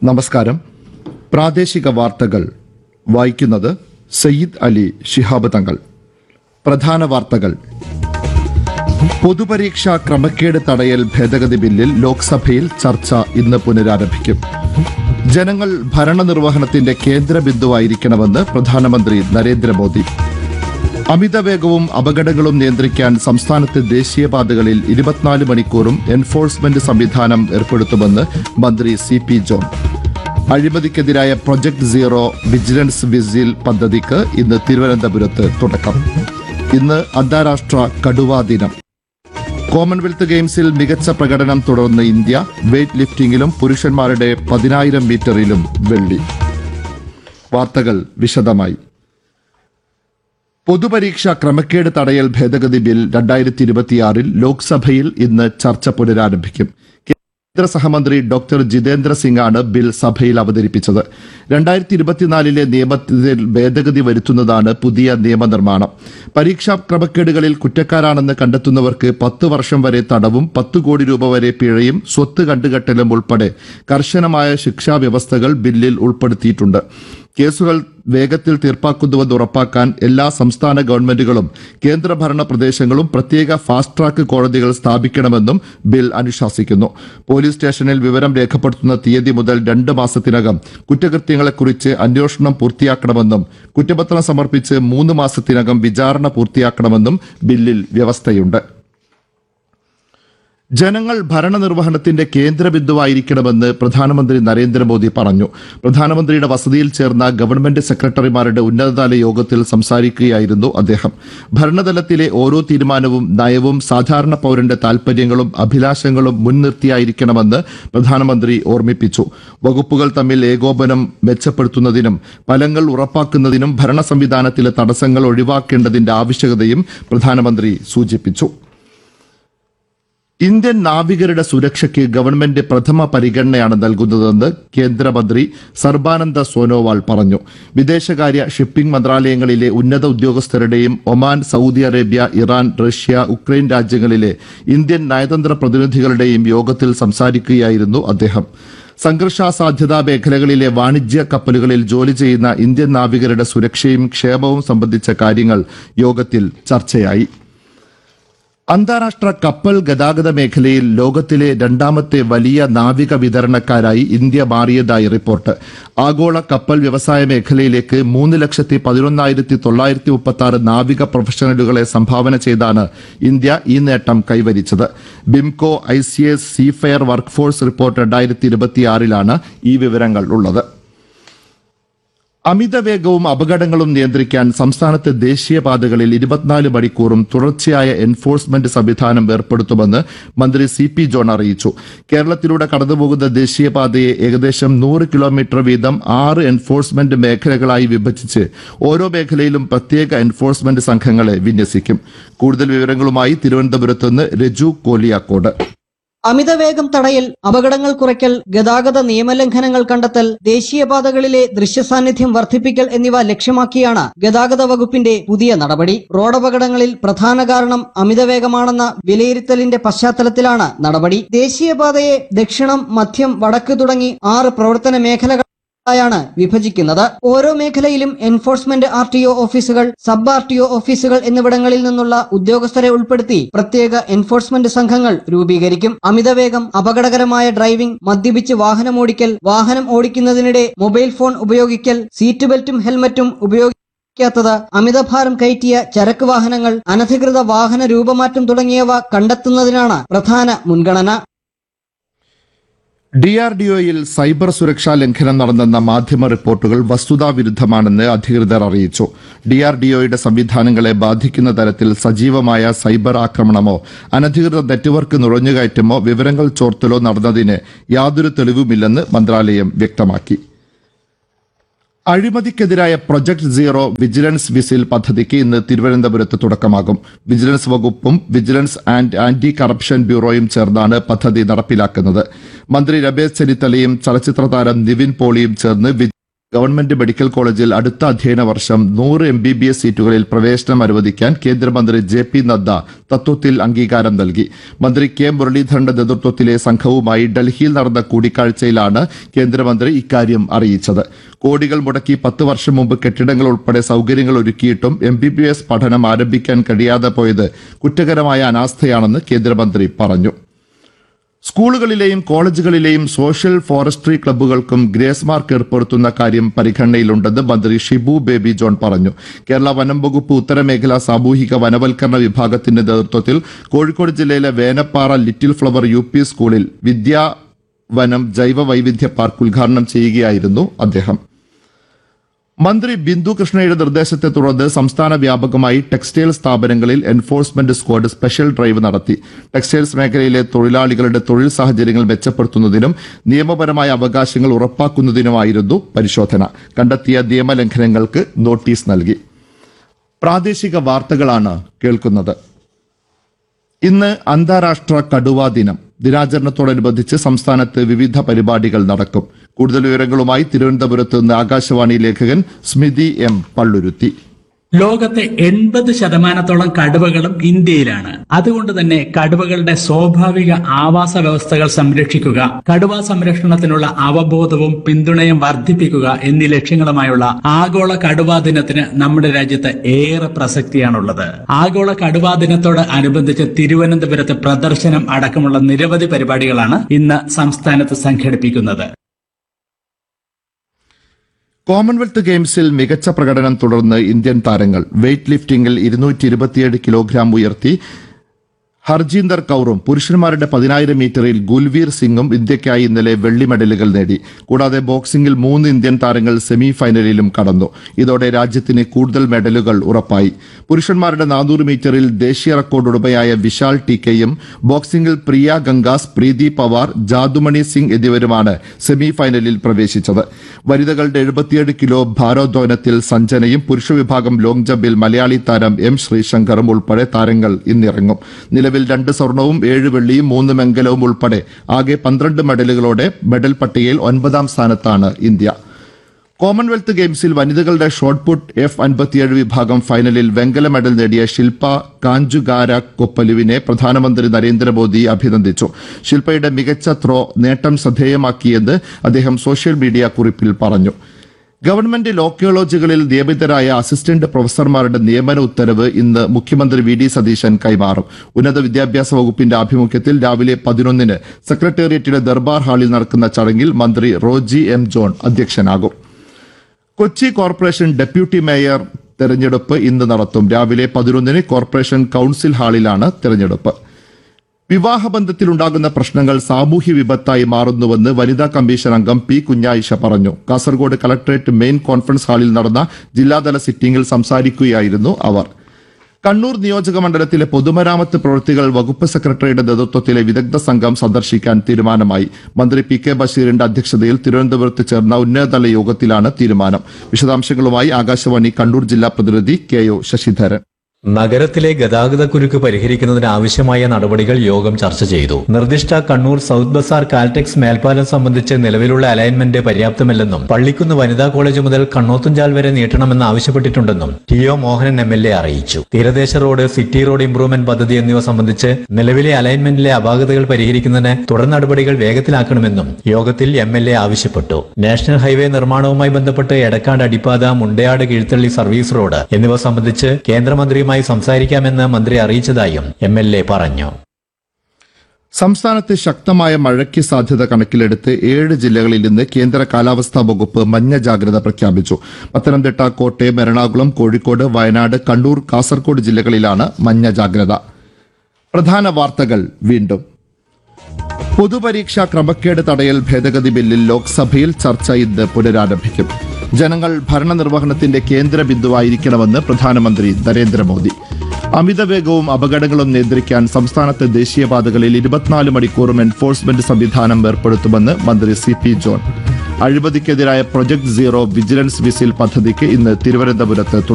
നമസ്കാരം പ്രാദേശിക വാർത്തകൾ വായിക്കുന്നത് സയ്യിദ് അലി ശിഹാബ് തങ്ങൾ പ്രധാന വാർത്തകൾ പൊതുപരീക്ഷാ ക്രമക്കേട് തടയൽ ഭേദഗതി ബില്ലിൽ ലോക്സഭയിൽ ചർച്ച ഇന്ന് പുനരാരംഭിക്കും ജനങ്ങൾ ഭരണനിർവഹണത്തിന്റെ കേന്ദ്ര ബിന്ദുവായിരിക്കണമെന്ന് പ്രധാനമന്ത്രി നരേന്ദ്രമോദി അമിതവേഗവും അപകടങ്ങളും നിയന്ത്രിക്കാൻ സംസ്ഥാനത്തെ ദേശീയപാതകളിൽ ഇരുപത്തിനാല് മണിക്കൂറും എൻഫോഴ്സ്മെന്റ് സംവിധാനം ഏർപ്പെടുത്തുമെന്ന് മന്ത്രി സി പി ജോൺ അഴിമതിക്കെതിരായ പ്രൊജക്ട് സീറോ വിജിലൻസ് വിസിൽ പദ്ധതിക്ക് ഇന്ന് തിരുവനന്തപുരത്ത് തുടക്കം ഇന്ന് അന്താരാഷ്ട്ര കടുവാ ദിനം കോമൺവെൽത്ത് ഗെയിംസിൽ മികച്ച പ്രകടനം തുടർന്ന് ഇന്ത്യ വെയ്റ്റ് ലിഫ്റ്റിംഗിലും പുരുഷന്മാരുടെ പതിനായിരം മീറ്ററിലും വെള്ളി വാർത്തകൾ വിശദമായി പൊതുപരീക്ഷ ക്രമക്കേട് തടയൽ ഭേദഗതി ബിൽ രണ്ടായിരത്തി ഇരുപത്തിയാറിൽ ലോക്സഭയിൽ ഇന്ന് ചർച്ച പുനരാരംഭിക്കും കേന്ദ്ര സഹമന്ത്രി ഡോക്ടർ ജിതേന്ദ്ര സിംഗാണ് ബിൽ സഭയിൽ അവതരിപ്പിച്ചത് രണ്ടായിരത്തി ഇരുപത്തിനാലിലെ നിയമത്തിൽ ഭേദഗതി വരുത്തുന്നതാണ് പുതിയ നിയമനിർമ്മാണം പരീക്ഷാ ക്രമക്കേടുകളിൽ കുറ്റക്കാരാണെന്ന് കണ്ടെത്തുന്നവർക്ക് പത്ത് വർഷം വരെ തടവും പത്ത് കോടി രൂപ വരെ പിഴയും സ്വത്ത് കണ്ടുകെട്ടലും ഉൾപ്പെടെ കർശനമായ ശിക്ഷാ വ്യവസ്ഥകൾ ബില്ലിൽ ഉൾപ്പെടുത്തിയിട്ടുണ്ട് കേസുകൾ വേഗത്തിൽ തീർപ്പാക്കുന്നുവെന്ന് ഉറപ്പാക്കാൻ എല്ലാ സംസ്ഥാന ഗവൺമെന്റുകളും കേന്ദ്രഭരണ പ്രദേശങ്ങളും പ്രത്യേക ഫാസ്റ്റ് ട്രാക്ക് കോടതികൾ സ്ഥാപിക്കണമെന്നും ബിൽ അനുശാസിക്കുന്നു പോലീസ് സ്റ്റേഷനിൽ വിവരം രേഖപ്പെടുത്തുന്ന തീയതി മുതൽ രണ്ട് മാസത്തിനകം കുറ്റകൃത്യങ്ങളെക്കുറിച്ച് അന്വേഷണം പൂർത്തിയാക്കണമെന്നും കുറ്റപത്രം സമർപ്പിച്ച് മൂന്ന് മാസത്തിനകം വിചാരണ പൂർത്തിയാക്കണമെന്നും ബില്ലിൽ വ്യവസ്ഥയുണ്ട് ജനങ്ങൾ ഭരണനിർവഹണത്തിന്റെ കേന്ദ്ര ബിന്ദുവായിരിക്കണമെന്ന് പ്രധാനമന്ത്രി നരേന്ദ്രമോദി പറഞ്ഞു പ്രധാനമന്ത്രിയുടെ വസതിയിൽ ചേർന്ന ഗവൺമെന്റ് സെക്രട്ടറിമാരുടെ ഉന്നതതല യോഗത്തിൽ സംസാരിക്കുകയായിരുന്നു അദ്ദേഹം ഭരണതലത്തിലെ ഓരോ തീരുമാനവും നയവും സാധാരണ പൌരന്റെ താൽപര്യങ്ങളും അഭിലാഷങ്ങളും മുൻനിർത്തിയായിരിക്കണമെന്ന് പ്രധാനമന്ത്രി ഓർമ്മിപ്പിച്ചു വകുപ്പുകൾ തമ്മിൽ ഏകോപനം മെച്ചപ്പെടുത്തുന്നതിനും ഫലങ്ങൾ ഉറപ്പാക്കുന്നതിനും ഭരണ സംവിധാനത്തിലെ തടസ്സങ്ങൾ ഒഴിവാക്കേണ്ടതിന്റെ ആവശ്യകതയും പ്രധാനമന്ത്രി സൂചിപ്പിച്ചു ഇന്ത്യൻ നാവികരുടെ സുരക്ഷയ്ക്ക് ഗവൺമെന്റ് പ്രഥമ പരിഗണനയാണ് നൽകുന്നതെന്ന് കേന്ദ്രമന്ത്രി സർബാനന്ദ സോനോവാൾ പറഞ്ഞു വിദേശകാര്യ ഷിപ്പിംഗ് മന്ത്രാലയങ്ങളിലെ ഉന്നത ഉദ്യോഗസ്ഥരുടെയും Oman Saudi Arabia Iran Russia Ukraine രാജ്യങ്ങളിലെ ഇന്ത്യൻ നയതന്ത്ര പ്രതിനിധികളുടെയും യോഗത്തിൽ സംസാരിക്കുകയായിരുന്നു അദ്ദേഹം സംഘർഷാസാധ്യതാ മേഖലകളിലെ വാണിജ്യ കപ്പലുകളിൽ ജോലി ചെയ്യുന്ന ഇന്ത്യൻ നാവികരുടെ സുരക്ഷയും ക്ഷേമവും സംബന്ധിച്ച കാര്യങ്ങൾ യോഗത്തിൽ ചർച്ചയായി അന്താരാഷ്ട്ര കപ്പൽ ഗതാഗത മേഖലയിൽ ലോകത്തിലെ രണ്ടാമത്തെ വലിയ നാവിക വിതരണക്കാരായി ഇന്ത്യ മാറിയതായി റിപ്പോർട്ട് ആഗോള കപ്പൽ വ്യവസായ മേഖലയിലേക്ക് മൂന്ന് ലക്ഷത്തി പതിനൊന്നായിരത്തി തൊള്ളായിരത്തി മുപ്പത്തി ആറ് നാവിക പ്രൊഫഷണലുകളെ സംഭാവന ചെയ്താണ് ഇന്ത്യ ഈ നേട്ടം കൈവരിച്ചത് BIMCO I C S seafarer workforce report രണ്ടായിരത്തി ഇരുപത്തിയാറിലാണ് ഈ വിവരങ്ങൾ ഉള്ളത് അമിതവേഗവും അപകടങ്ങളും നിയന്ത്രിക്കാൻ സംസ്ഥാനത്തെ ദേശീയപാതകളിൽ ഇരുപത്തിനാല് മണിക്കൂറും തുടർച്ചയായ എൻഫോഴ്സ്മെന്റ് സംവിധാനം ഏർപ്പെടുത്തുമെന്ന് മന്ത്രി സി പി ജോൺ അറിയിച്ചു കേരളത്തിലൂടെ കടന്നുപോകുന്ന ദേശീയപാതയെ ഏകദേശം നൂറ് കിലോമീറ്റർ വീതം ആറ് എൻഫോഴ്സ്മെന്റ് മേഖലകളായി വിഭജിച്ച് ഓരോ മേഖലയിലും പ്രത്യേക എൻഫോഴ്സ്മെന്റ് സംഘങ്ങളെ വിന്യസിക്കും കൂടുതൽ വിവരങ്ങളുമായി തിരുവനന്തപുരത്ത് നിന്ന് രജു കോലിയാക്കോട് അമിതവേഗം തടയൽ അപകടങ്ങൾ കുറയ്ക്കൽ ഗതാഗത നിയമലംഘനങ്ങൾ കണ്ടെത്തൽ ദേശീയപാതകളിലെ ദൃശ്യസാന്നിധ്യം വർദ്ധിപ്പിക്കൽ എന്നിവ ലക്ഷ്യമാക്കിയാണ് ഗതാഗത വകുപ്പിന്റെ പുതിയ നടപടി റോഡപകടങ്ങളിൽ പ്രധാന കാരണം അമിതവേഗമാണെന്ന വിലയിരുത്തലിന്റെ പശ്ചാത്തലത്തിലാണ് നടപടി ദേശീയപാതയെ ദക്ഷിണം മധ്യം വടക്ക് തുടങ്ങി ആറ് പ്രവർത്തന മേഖലകൾ ായാണ് വിഭജിക്കുന്നത് ഓരോ മേഖലയിലും എൻഫോഴ്സ്മെന്റ് ആർ ടി ഒ ഓഫീസുകൾ സബ് ആർ ടി ഒ ഓഫീസുകൾ എന്നിവിടങ്ങളിൽ നിന്നുള്ള ഉദ്യോഗസ്ഥരെ ഉൾപ്പെടുത്തി പ്രത്യേക എൻഫോഴ്സ്മെന്റ് സംഘങ്ങൾ രൂപീകരിക്കും അമിതവേഗം അപകടകരമായ ഡ്രൈവിംഗ് മദ്യപിച്ച് വാഹനമോടിക്കൽ വാഹനം ഓടിക്കുന്നതിനിടെ മൊബൈൽ ഫോൺ ഉപയോഗിക്കൽ സീറ്റ് ബെൽറ്റും ഹെൽമറ്റും ഉപയോഗിക്കാത്തത് അമിതഭാരം കയറ്റിയ ചരക്ക് വാഹനങ്ങൾ അനധികൃത വാഹന രൂപമാറ്റം തുടങ്ങിയവ കണ്ടെത്തുന്നതിനാണ് പ്രധാന മുൻഗണന ഡി ആർ ഡി ഒയിൽ സൈബർ സുരക്ഷാ ലംഘനം നടന്നെന്ന മാധ്യമ റിപ്പോർട്ടുകൾ വസ്തുതാവിരുദ്ധമാണെന്ന് അധികൃതർ അറിയിച്ചു ഡി ആർ ഡി ഒയുടെ സംവിധാനങ്ങളെ ബാധിക്കുന്ന തരത്തിൽ സജീവമായ സൈബർ ആക്രമണമോ അനധികൃത നെറ്റ്വർക്ക് നുഴഞ്ഞുകയറ്റമോ വിവരങ്ങൾ ചോർത്തലോ നടന്നതിന് യാതൊരു തെളിവുമില്ലെന്ന് മന്ത്രാലയം വ്യക്തമാക്കി അഴിമതിക്കെതിരായ പ്രൊജക്ട് സീറോ വിജിലൻസ് വിസിൽ പദ്ധതിക്ക് ഇന്ന് തിരുവനന്തപുരത്ത് തുടക്കമാകും വിജിലൻസ് വകുപ്പും വിജിലൻസ് ആൻഡ് ആന്റി കറപ്ഷൻ ബ്യൂറോയും ചേർന്നാണ് പദ്ധതി നടപ്പിലാക്കുന്നത് മന്ത്രി രമേശ് ചെന്നിത്തലയും ചലച്ചിത്ര താരം നിവിൻ പോളിയും ചേർന്ന് ഗവൺമെന്റ് മെഡിക്കൽ കോളേജിൽ അടുത്ത അധ്യയന വർഷം നൂറ് എം ബി ബി എസ് സീറ്റുകളിൽ പ്രവേശനം അനുവദിക്കാൻ കേന്ദ്രമന്ത്രി ജെ പി നദ്ദ തത്വത്തിൽ അംഗീകാരം നൽകി മന്ത്രി കെ മുരളീധരന്റെ നേതൃത്വത്തിലെ സംഘവുമായി ഡൽഹിയിൽ നടന്ന കൂടിക്കാഴ്ചയിലാണ് കേന്ദ്രമന്ത്രി ഇക്കാര്യം അറിയിച്ചത് കോടികൾ മുടക്കി പത്ത് വർഷം മുമ്പ് കെട്ടിടങ്ങൾ ഉൾപ്പെടെ സൌകര്യങ്ങൾ ഒരുക്കിയിട്ടും എം ബി ബി എസ് പഠനം ആരംഭിക്കാൻ കഴിയാതെ പോയത് കുറ്റകരമായ അനാസ്ഥയാണെന്ന് കേന്ദ്രമന്ത്രി പറഞ്ഞു സ്കൂളുകളിലെയും കോളേജുകളിലെയും സോഷ്യൽ ഫോറസ്ട്രി ക്ലബ്ബുകൾക്കും ഗ്രേസ് മാർക്ക് ഏർപ്പെടുത്തുന്ന കാര്യം പരിഗണനയിലുണ്ടെന്ന് മന്ത്രി ഷിബു ബേബി ജോൺ പറഞ്ഞു കേരള വനം വകുപ്പ് ഉത്തരമേഖല സാമൂഹിക വനവൽക്കരണ വിഭാഗത്തിന്റെ നേതൃത്വത്തിൽ കോഴിക്കോട് ജില്ലയിലെ Venappara little flower U P സ്കൂളിൽ വിദ്യാ വനം ജൈവ വൈവിധ്യ പാർക്ക് ഉദ്ഘാടനം ചെയ്യുകയായിരുന്നു അദ്ദേഹം മന്ത്രി ബിന്ദു കൃഷ്ണയുടെ നിർദ്ദേശത്തെ തുടർന്ന് സംസ്ഥാന വ്യാപകമായി ടെക്സ്റ്റൈൽ സ്ഥാപനങ്ങളിൽ എൻഫോഴ്സ്മെന്റ് സ്ക്വാഡ് സ്പെഷ്യൽ ഡ്രൈവ് നടത്തി ടെക്സ്റ്റൈൽസ് മേഖലയിലെ തൊഴിലാളികളുടെ തൊഴിൽ സാഹചര്യങ്ങൾ മെച്ചപ്പെടുത്തുന്നതിനും നിയമപരമായ അവകാശങ്ങൾ ഉറപ്പാക്കുന്നതിനുമായിരുന്നു പരിശോധന കണ്ടെത്തിയ നിയമലംഘനങ്ങൾക്ക് നോട്ടീസ് നൽകി പ്രാദേശിക വാർത്തകളാണ് കേൾക്കുന്നത് ഇന്ന് അന്താരാഷ്ട്ര കടുവാ ദിനം ദിനാചരണത്തോടനുബന്ധിച്ച് സംസ്ഥാനത്ത് വിവിധ പരിപാടികൾ നടക്കും കൂടുതൽ വിവരങ്ങളുമായി തിരുവനന്തപുരത്ത് നിന്ന് ആകാശവാണി ലേഖകൻ സ്മിതി എം പള്ളുരുത്തി ലോകത്തെ എൺപത് ശതമാനത്തോളം കടുവകളും ഇന്ത്യയിലാണ് അതുകൊണ്ട് തന്നെ കടുവകളുടെ സ്വാഭാവിക ആവാസ വ്യവസ്ഥകൾ സംരക്ഷിക്കുക കടുവ സംരക്ഷണത്തിനുള്ള അവബോധവും പിന്തുണയും വർദ്ധിപ്പിക്കുക എന്നീ ലക്ഷ്യങ്ങളുമായുള്ള ആഗോള കടുവാ ദിനത്തിന് നമ്മുടെ രാജ്യത്ത് ഏറെ പ്രസക്തിയാണുള്ളത് ആഗോള കടുവാ ദിനത്തോട് അനുബന്ധിച്ച് തിരുവനന്തപുരത്ത് പ്രദർശനം അടക്കമുള്ള നിരവധി പരിപാടികളാണ് ഇന്ന് സംസ്ഥാനത്ത് സംഘടിപ്പിക്കുന്നത് കോമൺവെൽത്ത് ഗെയിംസിൽ മികച്ച പ്രകടനം തുടർന്ന് ഇന്ത്യൻ താരങ്ങൾ വെയ്റ്റ് ലിഫ്റ്റിംഗിൽ ഇരുന്നൂറ്റി ഇരുപത്തിയേഴ് കിലോഗ്രാം ഉയർത്തി ഹർജീന്ദർ കൌറും പുരുഷന്മാരുടെ പതിനായിരം മീറ്ററിൽ ഗുൽവീർ സിംഗും ഇന്ത്യയ്ക്കായി ഇന്നലെ വെള്ളി മെഡലുകൾ നേടി കൂടാതെ ബോക്സിംഗിൽ മൂന്ന് ഇന്ത്യൻ താരങ്ങൾ സെമി ഫൈനലിലും കടന്നു ഇതോടെ രാജ്യത്തിന് കൂടുതൽ മെഡലുകൾ ഉറപ്പായി പുരുഷന്മാരുടെ നാനൂറ് മീറ്ററിൽ ദേശീയ റെക്കോർഡ് ഉടമയായ വിശാൽ ടി കെയും ബോക്സിംഗിൽ പ്രിയ ഗംഗാസ് പ്രീതി പവാർ ജാദുമണി സിംഗ് എന്നിവരുമാണ് സെമി ഫൈനലിൽ പ്രവേശിച്ചത് വനിതകളുടെ എഴുപത്തിയേഴ് കിലോ ഭാരോദ്വനത്തിൽ സഞ്ജനയും പുരുഷ വിഭാഗം ലോങ് ജമ്പിൽ മലയാളി താരം എം ശ്രീശങ്കറും ഉൾപ്പെടെ താരങ്ങൾ ഇന്നിറങ്ങും നിലവിൽ രണ്ട് സ്വർണവും ഏഴ് വെള്ളിയും മൂന്ന് വെങ്കലവും ഉൾപ്പെടെ ആകെ പന്ത്രണ്ട് മെഡലുകളോടെ മെഡൽ പട്ടികയിൽ ഒൻപതാം സ്ഥാനത്താണ് ഇന്ത്യ കോമൺവെൽത്ത് ഗെയിംസിൽ വനിതകളുടെ ഷോട്ട് പുട്ട് എഫ് അൻപത്തിയേഴ് വിഭാഗം ഫൈനലിൽ വെങ്കല മെഡൽ നേടിയ ശില്പ കാഞ്ചുഗാര കൊപ്പലുവിനെ പ്രധാനമന്ത്രി നരേന്ദ്രമോദി അഭിനന്ദിച്ചു ശില്പയുടെ മികച്ച ത്രോ നേട്ടം ശ്രദ്ധേയമാക്കിയെന്ന് അദ്ദേഹം സോഷ്യൽ മീഡിയ കുറിപ്പിൽ പറഞ്ഞു ഗവൺമെന്റ് ലോ കോളേജുകളിൽ നിയമിതരായ അസിസ്റ്റന്റ് പ്രൊഫസർമാരുടെ നിയമന ഉത്തരവ് ഇന്ന് മുഖ്യമന്ത്രി വി ഡി സതീശൻ കൈമാറും ഉന്നത വിദ്യാഭ്യാസ വകുപ്പിന്റെ ആഭിമുഖ്യത്തിൽ രാവിലെ പതിനൊന്നിന് സെക്രട്ടേറിയറ്റിലെ ദർബാർ ഹാളിൽ നടക്കുന്ന ചടങ്ങിൽ മന്ത്രി റോജി എം ജോൺ അധ്യക്ഷനാകും കൊച്ചി കോർപ്പറേഷൻ ഡെപ്യൂട്ടി മേയർ തെരഞ്ഞെടുപ്പ് ഇന്ന് നടത്തും രാവിലെ പതിനൊന്നിന് കോർപ്പറേഷൻ കൌൺസിൽ ഹാളിലാണ് തെരഞ്ഞെടുപ്പ് വിവാഹബന്ധത്തിലുണ്ടാകുന്ന പ്രശ്നങ്ങൾ സാമൂഹ്യ വിപത്തായി മാറുന്നുവെന്ന് വനിതാ കമ്മീഷൻ അംഗം പി കുഞ്ഞായിഷ പറഞ്ഞു കാസർഗോഡ് കളക്ടറേറ്റ് മെയിൻ കോൺഫറൻസ് ഹാളിൽ നടന്ന ജില്ലാതല സിറ്റിംഗിൽ സംസാരിക്കുകയായിരുന്നു അവർ കണ്ണൂർ നിയോജക മണ്ഡലത്തിലെ പൊതുമരാമത്ത് പ്രവൃത്തികൾ വകുപ്പ് സെക്രട്ടറിയുടെ നേതൃത്വത്തിലെ വിദഗ്ധ സംഘം സന്ദർശിക്കാൻ തീരുമാനമായി മന്ത്രി പി കെ ബഷീറിന്റെ അധ്യക്ഷതയിൽ തിരുവനന്തപുരത്ത് ചേർന്ന ഉന്നതതല യോഗത്തിലാണ് തീരുമാനം വിശദാംശങ്ങളുമായി ആകാശവാണി കണ്ണൂർ ജില്ലാ പ്രതിനിധി കെ ഒ ശശിധരൻ നഗരത്തിലെ ഗതാഗതക്കുരുക്ക് പരിഹരിക്കുന്നതിന് ആവശ്യമായ നടപടികൾ യോഗം ചർച്ച ചെയ്തു നിർദ്ദിഷ്ട കണ്ണൂർ സൗത്ത് ബസാർ കാൽടെക്സ് മേൽപ്പാലം സംബന്ധിച്ച് നിലവിലുള്ള അലൈൻമെന്റ് പര്യാപ്തമല്ലെന്നും പള്ളിക്കുന്ന് വനിതാ കോളേജ് മുതൽ കണ്ണോത്തുംചാൽ വരെ നീട്ടണമെന്ന് ആവശ്യപ്പെട്ടിട്ടുണ്ടെന്നും T O Mohanan M L A അറിയിച്ചു തീരദേശ റോഡ് സിറ്റി റോഡ് ഇംപ്രൂവ്മെന്റ് പദ്ധതി എന്നിവ സംബന്ധിച്ച് നിലവിലെ അലൈൻമെന്റിലെ അപാകതകൾ പരിഹരിക്കുന്നതിന് തുടർ നടപടികൾ വേഗത്തിലാക്കണമെന്നും യോഗത്തിൽ എം എൽ എ ആവശ്യപ്പെട്ടു നാഷണൽ ഹൈവേ നിർമ്മാണവുമായി ബന്ധപ്പെട്ട് എടക്കാട് അടിപ്പാത മുണ്ടയാട് കീഴ്ത്തള്ളി സർവീസ് റോഡ് എന്നിവ സംബന്ധിച്ച് കേന്ദ്രമന്ത്രിയുമായി സംസാരിക്കാമെന്ന് മന്ത്രി അറിയിച്ചതായും എം എൽ എ പറഞ്ഞു സംസ്ഥാനത്ത് ശക്തമായ മഴയ്ക്ക് സാധ്യത കണക്കിലെടുത്ത് ഏഴ് ജില്ലകളിൽ ഇന്ന് കേന്ദ്ര കാലാവസ്ഥാ വകുപ്പ് മഞ്ഞ ജാഗ്രത പ്രഖ്യാപിച്ചു പത്തനംതിട്ട കോട്ടയം എറണാകുളം കോഴിക്കോട് വയനാട് കണ്ണൂർ കാസർഗോഡ് ജില്ലകളിലാണ് മഞ്ഞ ജാഗ്രത പ്രധാന വാർത്തകൾ വീണ്ടും പൊതുപരീക്ഷാ ക്രമക്കേട് തടയൽ ഭേദഗതി ബില്ലിൽ ലോക്സഭയിൽ ചർച്ച ഇന്ന് പുനരാരംഭിക്കും ജനങ്ങൾ ഭരണനിർവഹണത്തിന്റെ കേന്ദ്ര ബിന്ദുവായിരിക്കണമെന്ന് പ്രധാനമന്ത്രി നരേന്ദ്രമോദി അമിതവേഗവും അപകടങ്ങളും നിയന്ത്രിക്കാൻ സംസ്ഥാനത്തെ ദേശീയപാതകളിൽ ഇരുപത്തിനാല് മണിക്കൂറും എൻഫോഴ്സ്മെന്റ് സംവിധാനം ഏർപ്പെടുത്തുമെന്ന് മന്ത്രി സി പി ജോൺ അഴിമതിക്കെതിരായ പ്രൊജക്ട് സീറോ വിജിലൻസ് വിസിൽ പദ്ധതിക്ക് ഇന്ന് തിരുവനന്തപുരത്ത് തുടക്കം